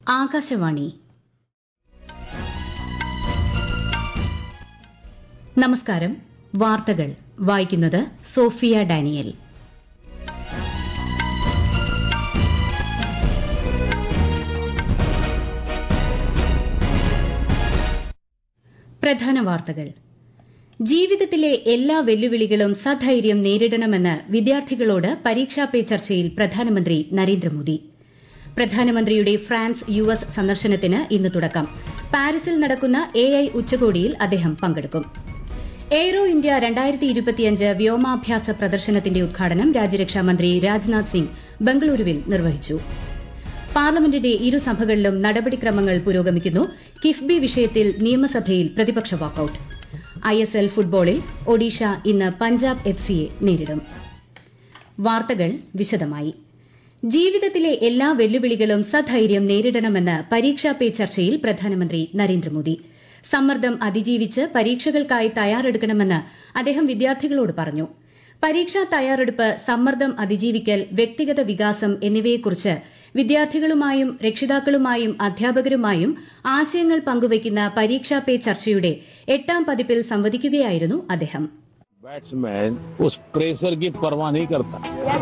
ആകാശവാണി നമസ്കാരം വാർത്തകൾ വായിക്കുന്നത് സോഫിയ ഡാനിയൽ പ്രധാന വാർത്തകൾ ജീവിതത്തിലെ എല്ലാ വെല്ലുവിളികളും സധൈര്യം നേരിടണമെന്ന് വിദ്യാർത്ഥികളോട് പരീക്ഷാ പേ ചർച്ചയിൽ പ്രധാനമന്ത്രി നരേന്ദ്രമോദി പ്രധാനമന്ത്രിയുടെ ഫ്രാൻസ് യു എസ് സന്ദർശനത്തിന് ഇന്ന് തുടക്കം പാരീസിൽ നടക്കുന്ന എ ഐ ഉച്ചകോടിയിൽ അദ്ദേഹം പങ്കെടുക്കും എയ്റോ ഇന്ത്യ വ്യോമാഭ്യാസ പ്രദർശനത്തിന്റെ ഉദ്ഘാടനം രാജ്യരക്ഷാമന്ത്രി രാജ്നാഥ് സിംഗ് ബംഗളൂരുവിൽ നിർവഹിച്ചു പാർലമെന്റിന്റെ ഇരുസഭകളിലും നടപടിക്രമങ്ങൾ പുരോഗമിക്കുന്നു കിഫ്ബി വിഷയത്തിൽ നിയമസഭയിൽ പ്രതിപക്ഷ വാക്കൌട്ട് ഐഎസ്എൽ ഫുട്ബോളിൽ ഒഡീഷ ഇന്ന് പഞ്ചാബ് എഫ് സിയെ നേരിടും വാർത്തകൾ വിശദമായി ജീവിതത്തിലെ എല്ലാ വെല്ലുവിളികളും സധൈര്യം നേരിടണമെന്ന് പരീക്ഷാ പേ ചർച്ചയിൽ പ്രധാനമന്ത്രി നരേന്ദ്രമോദി സമ്മർദ്ദം അതിജീവിച്ച് പരീക്ഷകൾക്കായി തയ്യാറെടുക്കണമെന്ന് അദ്ദേഹം വിദ്യാർത്ഥികളോട് പറഞ്ഞു പരീക്ഷാ തയ്യാറെടുപ്പ് സമ്മർദ്ദം അതിജീവിക്കൽ വ്യക്തിഗത വികാസം എന്നിവയെക്കുറിച്ച് വിദ്യാർത്ഥികളുമായും രക്ഷിതാക്കളുമായും അധ്യാപകരുമായും ആശയങ്ങൾ പങ്കുവയ്ക്കുന്ന പരീക്ഷാ പേ ചർച്ചയുടെ എട്ടാം പതിപ്പിൽ സംവദിക്കുകയായിരുന്നു അദ്ദേഹം बैट्समैन उस प्रेशर की परवाह नहीं करता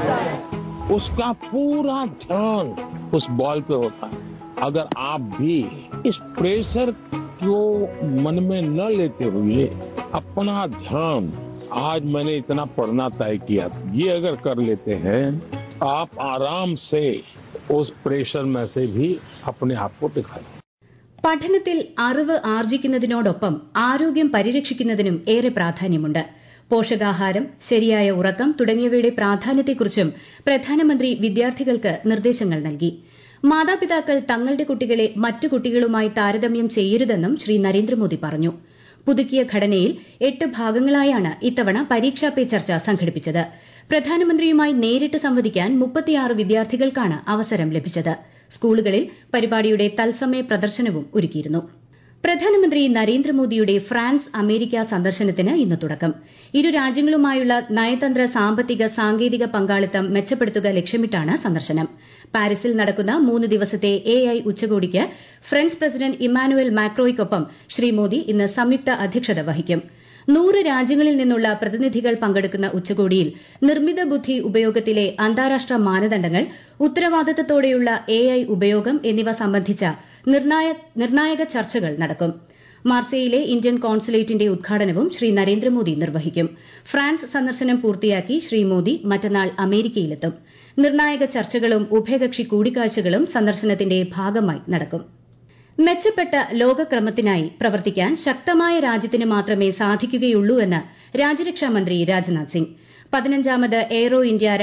उसका पूरा ध्यान उस बॉल पे होता है अगर आप भी इस प्रेशर को मन में न लेते हुए अपना ध्यान आज मैंने इतना पढ़ना तय किया ये अगर कर लेते हैं आप आराम से उस प्रेशर में से भी अपने आप को दिखा सकते പഠനത്തിൽ അറിവ് ആർജിക്കുന്നതിനോടൊപ്പം ആരോഗ്യം പരിരക്ഷിക്കുന്നതിനും ഏറെ പ്രാധാന്യമുണ്ട് പോഷകാഹാരം ശരിയായ ഉറക്കം തുടങ്ങിയവയുടെ പ്രാധാന്യത്തെക്കുറിച്ചും പ്രധാനമന്ത്രി വിദ്യാർത്ഥികൾക്ക് നിർദ്ദേശങ്ങൾ നൽകി മാതാപിതാക്കൾ തങ്ങളുടെ കുട്ടികളെ മറ്റു കുട്ടികളുമായി താരതമ്യം ചെയ്യരുതെന്നും ശ്രീ നരേന്ദ്രമോദി പറഞ്ഞു പുതുക്കിയ ഘടനയിൽ എട്ട് ഭാഗങ്ങളായാണ് ഇത്തവണ പരീക്ഷാ പേ ചർച്ച സംഘടിപ്പിച്ചത് പ്രധാനമന്ത്രിയുമായി നേരിട്ട് സംവദിക്കാൻ മുപ്പത്തിയാറ് വിദ്യാർത്ഥികൾക്കാണ് അവസരം ലഭിച്ചത് സ്കൂളുകളിൽ പരിപാടിയുടെ തത്സമയ പ്രദർശനവും ഒരുക്കിയിരുന്നു പ്രധാനമന്ത്രി നരേന്ദ്രമോദിയുടെ ഫ്രാൻസ് അമേരിക്ക സന്ദർശനത്തിന് ഇന്ന് തുടക്കം ഇരു രാജ്യങ്ങളുമായുള്ള നയതന്ത്ര സാമ്പത്തിക സാങ്കേതിക പങ്കാളിത്തം മെച്ചപ്പെടുത്തുക ലക്ഷ്യമിട്ടാണ് സന്ദർശനം പാരീസിൽ നടക്കുന്ന മൂന്ന് ദിവസത്തെ എ ഐ ഉച്ചകോടിക്ക് ഫ്രഞ്ച് പ്രസിഡന്റ് ഇമ്മാനുവൽ മാക്രോയ്ക്കൊപ്പം ശ്രീ മോദി ഇന്ന് സംയുക്ത അധ്യക്ഷത വഹിക്കും നൂറ് രാജ്യങ്ങളിൽ നിന്നുള്ള പ്രതിനിധികൾ പങ്കെടുക്കുന്ന ഉച്ചകോടിയിൽ നിർമ്മിത ബുദ്ധി ഉപയോഗത്തിലെ അന്താരാഷ്ട്ര മാനദണ്ഡങ്ങൾ ഉത്തരവാദിത്തത്തോടെയുള്ള എ ഐ ഉപയോഗം എന്നിവ സംബന്ധിച്ച നിർണായക ചർച്ചകൾ നടക്കും മാർസേയിലെ ഇന്ത്യൻ കോൺസുലേറ്റിന്റെ ഉദ്ഘാടനവും ശ്രീ നരേന്ദ്രമോദി നിർവഹിക്കും ഫ്രാൻസ് സന്ദർശനം പൂർത്തിയാക്കി ശ്രീ മോദി മറ്റന്നാൾ അമേരിക്കയിലെത്തും നിർണായക ചർച്ചകളും ഉഭയകക്ഷി കൂടിക്കാഴ്ചകളും സന്ദർശനത്തിന്റെ ഭാഗമായി നടക്കും മെച്ചപ്പെട്ട ലോകക്രമത്തിനായി പ്രവർത്തിക്കാൻ ശക്തമായ രാജ്യത്തിന് മാത്രമേ സാധിക്കുകയുള്ളൂ എന്ന് രാജ്യരക്ഷാമന്ത്രി രാജ്നാഥ് സിംഗ് പതിനഞ്ചാമത് എയ്റോ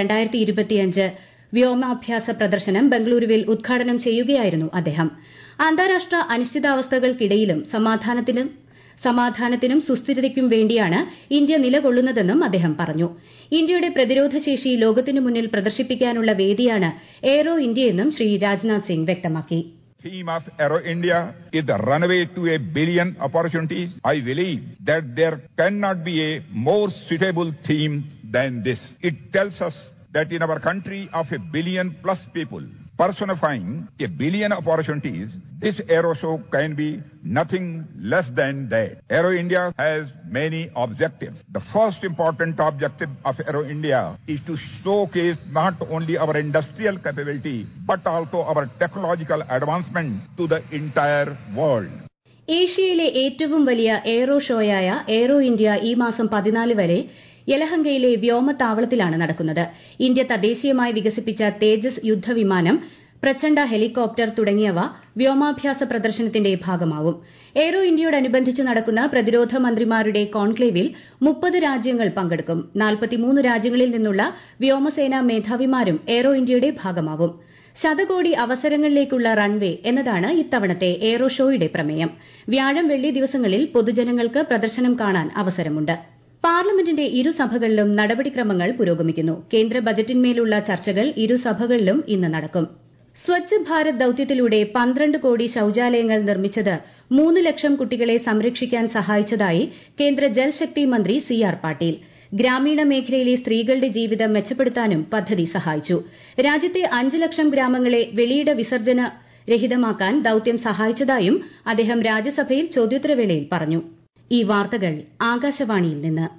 ഇന്ത്യ വ്യോമാഭ്യാസ പ്രദർശനം ബംഗളൂരുവിൽ ഉദ്ഘാടനം ചെയ്യുകയായിരുന്നു അദ്ദേഹം അന്താരാഷ്ട്ര അനിശ്ചിതാവസ്ഥകൾക്കിടയിലും സമാധാനത്തിനും സമാധാനത്തിനും സുസ്ഥിരതയ്ക്കും വേണ്ടിയാണ് ഇന്ത്യ നിലകൊള്ളുന്നതെന്നും അദ്ദേഹം പറഞ്ഞു ഇന്ത്യയുടെ പ്രതിരോധശേഷി ലോകത്തിനു മുന്നിൽ പ്രദർശിപ്പിക്കാനുള്ള വേദിയാണ് എയ്റോ ഇന്ത്യയെന്നും ശ്രീ രാജ്നാഥ് സിംഗ് വ്യക്തമാക്കി theme of Aero India is the runway to a billion opportunities. I believe that there cannot be a more suitable theme than this. It tells us that in our country of a billion plus people, personifying a billion opportunities, this Aero Show can be nothing less than that. Aero India has many objectives. The first important objective of Aero India is to showcase not only our industrial capability, but also our technological advancement to the entire world. ഏഷ്യയിലെ ഏറ്റവും വലിയ aero ഷോയായ aero India ഈ മാസം പതിനാല് വരെ യലഹങ്കയിലെ വ്യോമത്താവളത്തിലാണ് നടക്കുന്നത് India തദ്ദേശീയമായി വികസിപ്പിച്ച തേജസ് യുദ്ധവിമാനം പ്രചണ്ഡ ഹെലികോപ്റ്റർ തുടങ്ങിയവ വ്യോമാഭ്യാസ പ്രദർശനത്തിന്റെ ഭാഗമാവും എയ്റോ ഇന്ത്യയോടനുബന്ധിച്ച് നടക്കുന്ന പ്രതിരോധ മന്ത്രിമാരുടെ കോൺക്ലേവിൽ മുപ്പത് രാജ്യങ്ങൾ പങ്കെടുക്കും നാൽപ്പത്തിമൂന്ന് രാജ്യങ്ങളിൽ നിന്നുള്ള വ്യോമസേനാ മേധാവിമാരും എയ്റോ ഇന്ത്യയുടെ ഭാഗമാവും ശതകോടി അവസരങ്ങളിലേക്കുള്ള റൺവേ എന്നതാണ് ഇത്തവണത്തെ എയ്റോ ഷോയുടെ പ്രമേയം വ്യാഴം വെള്ളി ദിവസങ്ങളിൽ പൊതുജനങ്ങൾക്ക് പ്രദർശനം കാണാൻ അവസരമുണ്ട് പാർലമെന്റിന്റെ ഇരുസഭകളിലും നടപടിക്രമങ്ങൾ പുരോഗമിക്കുന്നു കേന്ദ്ര ബജറ്റിന്മേലുള്ള ചർച്ചകൾ ഇരുസഭകളിലും ഇന്ന് നടക്കും സ്വച്ഛ് ഭാരത് ദൌത്യത്തിലൂടെ പന്ത്രണ്ട് കോടി ശൌചാലയങ്ങൾ നിർമ്മിച്ചത് മൂന്ന് ലക്ഷം കുട്ടികളെ സംരക്ഷിക്കാൻ സഹായിച്ചതായി കേന്ദ്ര ജൽശക്തി മന്ത്രി സി ആർ പാട്ടീൽ ഗ്രാമീണ മേഖലയിലെ സ്ത്രീകളുടെ ജീവിതം മെച്ചപ്പെടുത്താനും പദ്ധതി സഹായിച്ചു രാജ്യത്തെ അഞ്ച് ലക്ഷം ഗ്രാമങ്ങളെ വെളിയിട വിസർജ്ജന രഹിതമാക്കാൻ ദൌത്യം സഹായിച്ചതായും അദ്ദേഹം രാജ്യസഭയിൽ ചോദ്യോത്തരവേളയിൽ പറഞ്ഞു ഈ വാർത്തകൾ ആകാശവാണിയിൽ നിന്ന്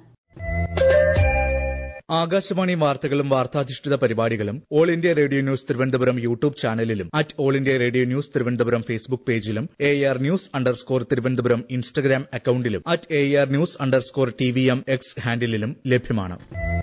ആകാശവാണി വാർത്തകളും വാർത്താധിഷ്ഠിത പരിപാടികളും All India Radio News Thiruvananthapuram YouTube ചാനലിലും at All India Radio News Thiruvananthapuram Facebook പേജിലും A R news underscore Thiruvananthapuram Instagram അക്കൌണ്ടിലും at A R news underscore T V M X ഹാൻഡിലും ലഭ്യമാണ്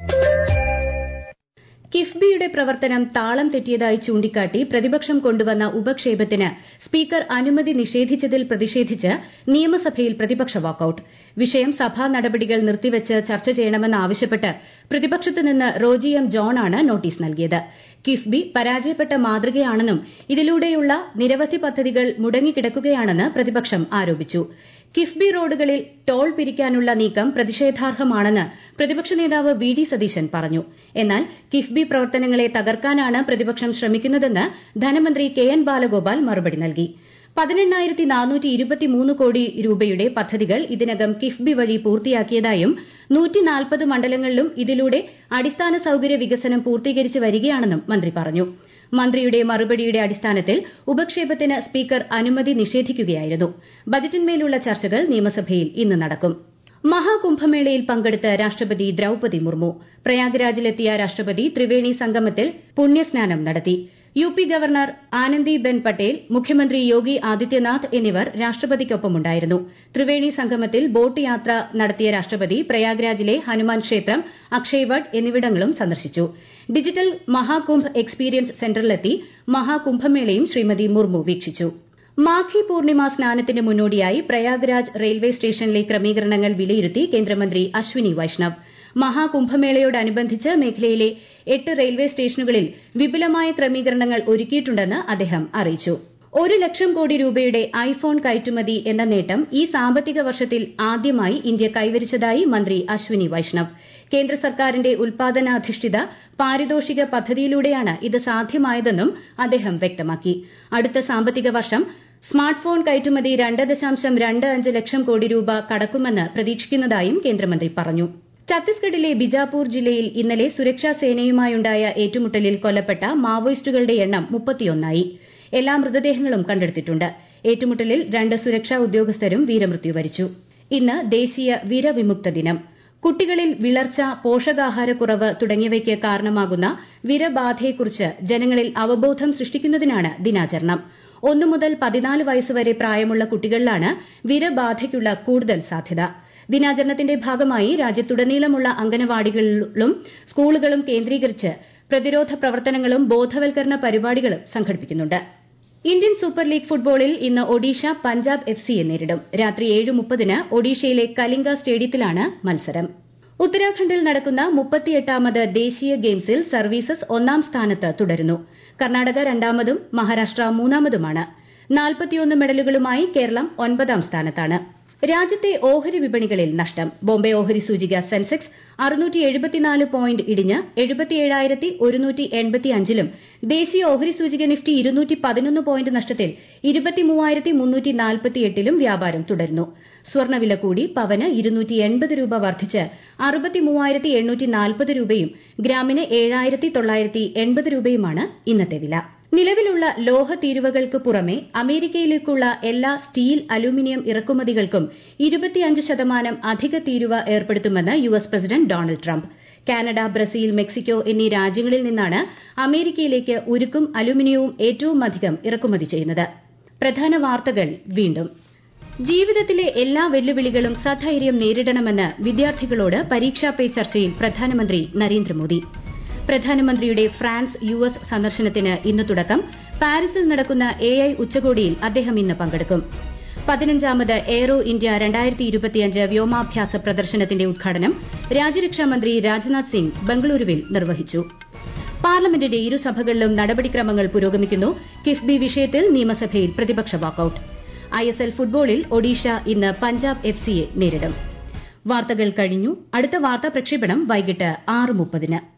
കിഫ്ബിയുടെ പ്രവർത്തനം താളം തെറ്റിയതായി ചൂണ്ടിക്കാട്ടി പ്രതിപക്ഷം കൊണ്ടുവന്ന ഉപക്ഷേപത്തിന് സ്പീക്കർ അനുമതി നിഷേധിച്ചതിൽ പ്രതിഷേധിച്ച് നിയമസഭയിൽ പ്രതിപക്ഷ വാക്കൌട്ട് വിഷയം സഭാ നടപടികൾ നിർത്തിവച്ച് ചർച്ച ചെയ്യണമെന്നാവശ്യപ്പെട്ട് പ്രതിപക്ഷത്തു നിന്ന് റോജി എം ജോണാണ് നോട്ടീസ് നൽകിയത് കിഫ്ബി പരാജയപ്പെട്ട മാതൃകയാണെന്നും ഇതിലൂടെയുള്ള നിരവധി പദ്ധതികൾ മുടങ്ങിക്കിടക്കുകയാണെന്ന് പ്രതിപക്ഷം ആരോപിച്ചു കിഫ്ബി റോഡുകളിൽ ടോൾ പിരിക്കാനുള്ള നീക്കം പ്രതിഷേധാർഹമാണെന്ന് പ്രതിപക്ഷ നേതാവ് വി ഡി സതീശൻ പറഞ്ഞു എന്നാൽ കിഫ്ബി പ്രവർത്തനങ്ങളെ തകർക്കാനാണ് പ്രതിപക്ഷം ശ്രമിക്കുന്നതെന്ന് ധനമന്ത്രി കെ എൻ ബാലഗോപാൽ മറുപടി നൽകി പതിനെണ്ണായിരത്തി നാനൂറ്റി ഇരുപത്തിമൂന്ന് കോടി രൂപയുടെ പദ്ധതികൾ ഇതിനകം കിഫ്ബി വഴി പൂർത്തിയാക്കിയതായും നൂറ്റിനാൽപ്പത് മണ്ഡലങ്ങളിലും ഇതിലൂടെ അടിസ്ഥാന സൌകര്യ വികസനം പൂർത്തീകരിച്ച് വരികയാണെന്നും മന്ത്രി പറഞ്ഞു മന്ത്രിയുടെ മറുപടിയുടെ അടിസ്ഥാനത്തിൽ ഉപക്ഷേപത്തിന് സ്പീക്കർ അനുമതി നിഷേധിക്കുകയായിരുന്നു ബജറ്റിന്മേലുള്ള ചർച്ചകൾ നിയമസഭയിൽ ഇന്ന് നടക്കും മഹാകുംഭമേളയിൽ പങ്കെടുത്ത് രാഷ്ട്രപതി ദ്രൌപതി മുർമു പ്രയാഗ്രാജിലെത്തിയ രാഷ്ട്രപതി ത്രിവേണി സംഗമത്തിൽ പുണ്യസ്നാനം നടത്തി U P governor Anandiben Patel മുഖ്യമന്ത്രി യോഗി ആദിത്യനാഥ് എന്നിവർ രാഷ്ട്രപതിക്കൊപ്പമുണ്ടായിരുന്നു ത്രിവേണി സംഗമത്തിൽ ബോട്ട് യാത്ര നടത്തിയ രാഷ്ട്രപതി പ്രയാഗ്രാജിലെ ഹനുമാൻ ക്ഷേത്രം അക്ഷയ്വഡ് എന്നിവിടങ്ങളും സന്ദർശിച്ചു ഡിജിറ്റൽ മഹാകുംഭ് എക്സ്പീരിയൻസ് സെന്ററിലെത്തി മഹാകുംഭമേളയും ശ്രീമതി മുർമു വീക്ഷിച്ചു മാഘി പൂർണിമ സ്നാനത്തിന് മുന്നോടിയായി പ്രയാഗ്രാജ് റെയിൽവേ സ്റ്റേഷനിലെ ക്രമീകരണങ്ങൾ വിലയിരുത്തി കേന്ദ്രമന്ത്രി അശ്വിനി വൈഷ്ണവ് മഹാകുംഭമേളയോടനുബന്ധിച്ച് മേഖലയിലെ എട്ട് റെയിൽവേ സ്റ്റേഷനുകളിൽ വിപുലമായ ക്രമീകരണങ്ങൾ ഒരുക്കിയിട്ടുണ്ടെന്ന് അദ്ദേഹം അറിയിച്ചു ഒരു ലക്ഷം കോടി രൂപയുടെ ഐഫോൺ കയറ്റുമതി എന്ന നേട്ടം ഈ സാമ്പത്തിക വർഷത്തിൽ ആദ്യമായി ഇന്ത്യ കൈവരിച്ചതായി മന്ത്രി അശ്വിനി വൈഷ്ണവ് കേന്ദ്ര സർക്കാരിന്റെ ഉൽപാദനാധിഷ്ഠിത പാരിതോഷിക പദ്ധതിയിലൂടെയാണ് ഇത് സാധ്യമായതെന്നും അദ്ദേഹം വ്യക്തമാക്കി അടുത്ത സാമ്പത്തിക വർഷം സ്മാർട്ട് ഫോൺ കയറ്റുമതി രണ്ട് ദശാംശം രണ്ട് അഞ്ച് ലക്ഷം കോടി രൂപ കടക്കുമെന്ന് പ്രതീക്ഷിക്കുന്നതായും കേന്ദ്രമന്ത്രി പറഞ്ഞു ഛത്തീസ്ഗഡിലെ ബിജാപൂർ ജില്ലയിൽ ഇന്നലെ സുരക്ഷാ സേനയുമായുണ്ടായ ഏറ്റുമുട്ടലിൽ കൊല്ലപ്പെട്ട മാവോയിസ്റ്റുകളുടെ എണ്ണം മുപ്പത്തിയൊന്നായി എല്ലാ മൃതദേഹങ്ങളും കണ്ടെടുത്തിട്ടുണ്ട് ഏറ്റുമുട്ടലിൽ രണ്ട് സുരക്ഷാ ഉദ്യോഗസ്ഥരും വീരമൃത്യു വരിച്ചു ഇന്ന് ദേശീയ വിരവിമുക്ത ദിനം കുട്ടികളിൽ വിളർച്ച പോഷകാഹാരക്കുറവ് തുടങ്ങിയവയ്ക്ക് കാരണമാകുന്ന വിരബാധയെക്കുറിച്ച് ജനങ്ങളിൽ അവബോധം സൃഷ്ടിക്കുന്നതിനാണ് ദിനാചരണം ഒന്നു മുതൽ പതിനാല് വയസ്സുവരെ പ്രായമുള്ള കുട്ടികളിലാണ് വിരബാധയ്ക്കുള്ള കൂടുതൽ സാധ്യത ദിനാചരണത്തിന്റെ ഭാഗമായി രാജ്യത്തുടനീളമുള്ള അംഗനവാടികളിലും സ്കൂളുകളും കേന്ദ്രീകരിച്ച് പ്രതിരോധ പ്രവർത്തനങ്ങളും ബോധവൽക്കരണ പരിപാടികളും സംഘടിപ്പിക്കുന്നുണ്ട് ഇന്ത്യൻ സൂപ്പർ ലീഗ് ഫുട്ബോളിൽ ഇന്ന് ഒഡീഷ പഞ്ചാബ് എഫ് സിയെ നേരിടും രാത്രി ഏഴ് മുപ്പതിന് ഒഡീഷയിലെ കലിംഗ സ്റ്റേഡിയത്തിലാണ് മത്സരം ഉത്തരാഖണ്ഡിൽ നടക്കുന്ന മുപ്പത്തിയെട്ടാമത് ദേശീയ ഗെയിംസിൽ സർവീസസ് ഒന്നാം സ്ഥാനത്ത് തുടരുന്നു കർണാടക രണ്ടാമതും മഹാരാഷ്ട്ര മൂന്നാമതുമാണ് നാൽപ്പത്തിയൊന്ന് മെഡലുകളുമായി കേരളം ഒൻപതാം സ്ഥാനത്താണ് രാജ്യത്തെ ഓഹരി വിപണികളിൽ നഷ്ടം ബോംബെ ഓഹരി സൂചിക സെൻസെക്സ് അറുന്നൂറ്റി എഴുപത്തിനാല് പോയിന്റ് ഇടിഞ്ഞ് എഴുപത്തിയേഴായിരത്തി ഒരുന്നൂറ്റി എൺപത്തിയഞ്ചിലും ദേശീയ ഓഹരി സൂചിക നിഫ്റ്റി ഇരുന്നൂറ്റി പതിനൊന്ന് പോയിന്റ് നഷ്ടത്തിൽ ഇരുപത്തിമൂവായിരത്തി മുന്നൂറ്റി നാൽപ്പത്തിയെട്ടിലും വ്യാപാരം തുടരുന്നു സ്വർണ്ണവില കൂടി പവന് ഇരുന്നൂറ്റി എൺപത് രൂപ വർദ്ധിച്ച് അറുപത്തിമൂവായിരത്തി എണ്ണൂറ്റി നാൽപ്പത് രൂപയും ഗ്രാമിന് ഏഴായിരത്തി തൊള്ളായിരത്തി എൺപത് രൂപയുമാണ് ഇന്നത്തെ വില നിലവിലുള്ള ലോഹ തീരുവകൾക്ക് പുറമെ അമേരിക്കയിലേക്കുള്ള എല്ലാ സ്റ്റീൽ അലൂമിനിയം ഇറക്കുമതികൾക്കും ഇരുപത്തിയഞ്ച് ശതമാനം അധിക തീരുവ ഏർപ്പെടുത്തുമെന്ന് U S president Donald Trump Canada Brazil Mexico എന്നീ രാജ്യങ്ങളിൽ നിന്നാണ് അമേരിക്കയിലേക്ക് ഉരുക്കും അലൂമിനിയവും ഏറ്റവുമധികം ഇറക്കുമതി ചെയ്യുന്നത് പ്രധാന വാർത്തകൾ വീണ്ടും ജീവിതത്തിലെ എല്ലാ വെല്ലുവിളികളും സധൈര്യം നേരിടണമെന്ന് വിദ്യാർത്ഥികളോട് പരീക്ഷാ പേ ചർച്ചയിൽ പ്രധാനമന്ത്രി നരേന്ദ്രമോദി പ്രധാനമന്ത്രിയുടെ ഫ്രാൻസ് യു എസ് സന്ദർശനത്തിന് ഇന്ന് തുടക്കം പാരീസിൽ നടക്കുന്ന എ ഐ ഉച്ചകോടിയിൽ അദ്ദേഹം ഇന്ന് പങ്കെടുക്കും പതിനഞ്ചാമത് എയ്റോ ഇന്ത്യ രണ്ടായിരത്തി ഇരുപത്തിയഞ്ച് വ്യോമാഭ്യാസ പ്രദർശനത്തിന്റെ ഉദ്ഘാടനം രാജ്യരക്ഷാമന്ത്രി രാജ്നാഥ് സിംഗ് ബംഗളൂരുവിൽ നിർവഹിച്ചു പാർലമെന്റിന്റെ ഇരുസഭകളിലും നടപടിക്രമങ്ങൾ പുരോഗമിക്കുന്നു കിഫ്ബി വിഷയത്തിൽ നിയമസഭയിൽ പ്രതിപക്ഷ വാക്കൌട്ട് ഐഎസ്എൽ ഫുട്ബോളിൽ ഒഡീഷ ഇന്ന് പഞ്ചാബ് എഫ് സിയെ നേരിടും വാർത്തകൾ കഴിഞ്ഞു അടുത്ത വാർത്താ പ്രക്ഷേപണം വൈകിട്ട് ആറ് മുപ്പതിന്